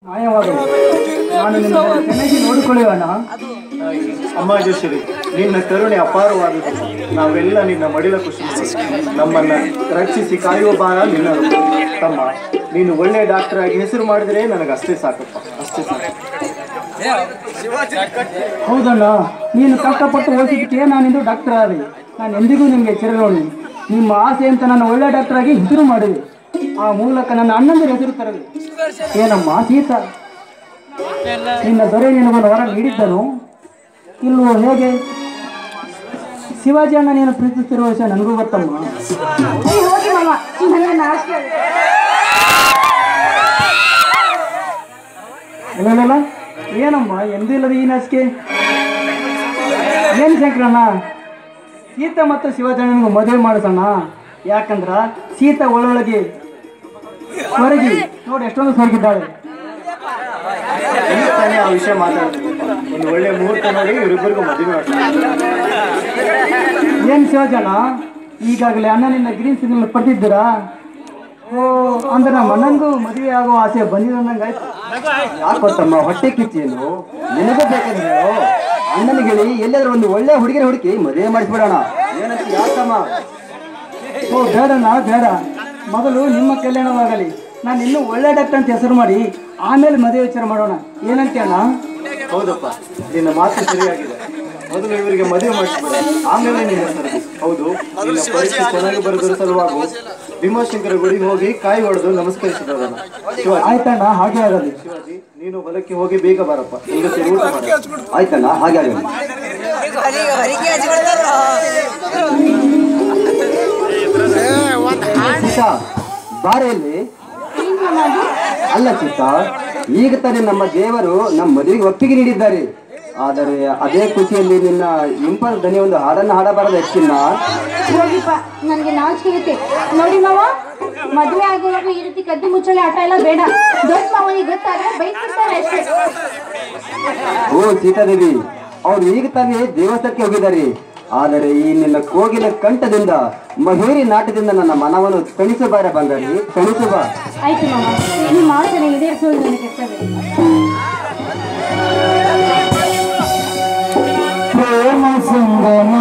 ಮಾಯವಾದವು ನಾನು ನಿನ್ನ ಚೆನ್ನಾಗಿ ನೋಡಿಕೊಳ್ಳುವಣ ಅಮ್ಮ ಜೋಶಿರಿ ನಿನ್ನ ಕರುಣೆ ಅಪಾರವಾದುದು ನಾವೆಲ್ಲ ನಿನ್ನ ಮಡಿಲ ಖುಷಿ ನಮ್ಮನ್ನ ರಕ್ಷಿಸಿ ಕಾಯುವ ಭಾರ ನಿನ್ನದು ತಮ್ಮ ನೀನು ಒಳ್ಳೆ ಡಾಕ್ಟರ್ ಆಗಿ ಹೆಸರು ಮಾಡಿದ್ರೆ ನನಗೆ ಅಷ್ಟೇ ಸಾಕಪ್ಪ ಅಷ್ಟೇ ಸಾಕು ಹೌದಣ್ಣ ನೀನು ಕಷ್ಟಪಟ್ಟು ಓದಿದ್ದಕ್ಕೆ ನಾನಿಂದು ಡಾಕ್ಟರ್ ಆದೆ ನಾನು ಎಂದಿಗೂ ನಿಮಗೆ ಚಿರಋಣಿ ನಿಮ್ಮ ಆಸೆ ಅಂತ ನಾನು ಒಳ್ಳೆ ಡಾಕ್ಟರ್ ಆಗಿ ಹೆಸರು ಮಾಡಿದೆ ಆ ಮೂಲಕ ನನ್ನ ಅಣ್ಣಂದಿರ ಹೆಸರು ತರದೆ ಏನಮ್ಮ ಸೀತಾ ನಿನ್ನ ದೊರೆ ನಿನಗೊಂದು ವರ ನೀಡಿದ್ದನು ಇಲ್ವೋ ಹೇಗೆ ಶಿವಾಜಿ ಅಣ್ಣ ನೀನು ಪ್ರೀತಿಸ್ತಿರುವ ವಿಷಯ ನನಗೂ ಗೊತ್ತಮ್ಮ ಏ, ಹೋಗಿ ಮಾಮ ನನಗೆ ನಾಚಿಕೆ ಇಲ್ಲ ಏನಮ್ಮ ಎಂದೂ ಇಲ್ಲದ ಈ ನಾಚಿಕೆ ಏನು ಶಂಕರಣ್ಣ ಸೀತಾ ಮತ್ತು ಶಿವಜಣ್ಣನಿಗೆ ಮದುವೆ ಮಾಡಿಸೋಣ ಯಾಕಂದ್ರ ಸೀತಾ ಒಳೊಳಗೆ ಹೊರಗೆ ನೋಡಿ ಎಷ್ಟೊಂದು ಸ್ವರ್ಗಿದ್ದಾಳೆ ಈಗ ತಾನೇ ಆ ವಿಷಯ ಮಾತಾಡ್ತೀನಿ ಒಂದು ಒಳ್ಳೆ ಮುಹೂರ್ತ ನೋಡಿ ಇವರಿಬ್ಬರಿಗೂ ಮದುವೆ ಮಾಡ್ತೀನಿ ಏನು ಶಿವಜಣ್ಣ ಈಗಾಗಲೇ ಅಣ್ಣನಿಂದ ಗ್ರೀನ್ ಸಿಗ್ನಲ್ ಪಡೆದಿದ್ದೀರಾ ಓ ಅಂದ್ರೆ ನಮ್ಮ ಅಣ್ಣನಿಗೂ ಮದುವೆ ಆಗೋ ಆಸೆ ಬಂದಿದಂದಂಗೆ ಆಯ್ತು ಯಾಕೋ ತಮ್ಮ ಹೊಟ್ಟೆ ಕಿಚ್ಚೇನು ನಿನಗೂ ಬೇಕಂದ್ರೆ ಹೇಳು ಅಣ್ಣನಿಗೆ ಹೇಳಿ ಎಲ್ಲಾದ್ರೂ ಒಂದು ಒಳ್ಳೆ ಹುಡುಗಿನ ಹುಡುಕಿ ಮದುವೆ ಮಾಡಿಸ್ಬಿಡೋಣ ಏನಂತ ಯಾಕಮ್ಮ ಓ ಬೇಡಣ್ಣ ಬೇಡ ಮೊದಲು ನಿಮ್ಮ ಕಲ್ಯಾಣವಾಗಲಿ ನಾನು ಇನ್ನೂ ಒಳ್ಳೆ ಡಾಕ್ಟರ್ ಅಂತ ಹೆಸರು ಮಾಡಿ ಆಮೇಲೆ ಮದುವೆ ವಿಚಾರ ಮಾಡೋಣ ಏನಂತೆ ಅಣ್ಣ ಹೌದಪ್ಪ ನಿನ್ನ ಮಾತು ಸರಿಯಾಗಿದೆ ಮೊದಲು ಇವರಿಗೆ ಮದುವೆ ಮಾಡಿಸ್ಬಿಡ ಆಮೇಲೆ ನಿನ್ನ ಸರದಿ ಹೌದು ನಿನ್ನ ಪರೀಕ್ಷೆ ಚೆನ್ನಾಗಿ ಬರೆದರ ಸಲುವಾಗಿ ಭೀಮಾಶಂಕರ ಗುಡಿಗೆ ಹೋಗಿ ಕಾಯಿ ಹೊಡೆದು ನಮಸ್ಕರಿಸಿ ಬರೋಣ ಶಿವಾಜಿ ಆಯ್ತಣ್ಣ ಹಾಗೆ ಆಗಲಿ ಶಿವಾಜಿ ನೀನು ಹೊಲಕ್ಕೆ ಹೋಗಿ ಬೇಗ ಬರಪ್ಪ ಈಗ ಸೇರಿ ಊಟ ಮಾಡ ಆಯ್ತಣ್ಣ ಹಾಗೆ ಆಗಲಿ ಸೀತಾ ಬಾರೆಯಲ್ಲಿ ಅಲ್ಲ ಸೀತಾ ಈಗ ತಾನೇ ನಮ್ಮ ದೇವರು ನಮ್ಮ ಮದುವೆಗೆ ಒಪ್ಪಿಗೆ ನೀಡಿದ್ದಾರೆ ಆದರೆ ಅದೇ ಖುಷಿಯಲ್ಲಿ ನಿನ್ನ ಇಂಪಲ್ ದನಿ ಒಂದು ಹಾಡನ್ನು ಹಾಡಬಾರದು ಹೆಚ್ಚಿನ ಹೋಗಿಪ್ಪ ನನಗೆ ನಾಚಿಕೆ ಇರುತ್ತೆ ನೋಡಿ ಮಾವ ಮದುವೆ ಆಗುವಾಗ ಈ ರೀತಿ ಕದ್ದು ಮುಚ್ಚಳೆ ಆಟ ಎಲ್ಲ ಬೇಡ ದೊಡ್ಡ ಮಾವನಿಗೆ ಗೊತ್ತಾದ್ರೆ ಬೈತಿರ್ತಾರೆ ಅಷ್ಟೇ ಓ ಸೀತಾದೇವಿ ಅವ್ರು ಈಗ ತಾನೇ ದೇವಸ್ಥಾನಕ್ಕೆ ಹೋಗಿದ್ದಾರೆ ಆದರೆ ಈ ನಿನ್ನ ಕೋಗಿಲ ಕಂಠದಿಂದ ಮಹೇರಿ ನಾಟದಿಂದ ನನ್ನ ಮನವನ್ನು ತಣಿಸು ಬಾರ ಬಂಗಾರಿ ತಣಿಸು ಬಾ ಆಯ್ತು ಮಾವ ನಿಮ್ಮ ಆಸೆನ ಈಡೇರಿಸೋದು ನನಗೆ ಕರ್ತವ್ಯ ಪ್ರೇಮ ಸಂಗಮ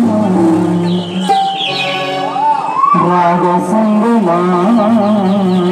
ರಾಗ ಸಂಗಮ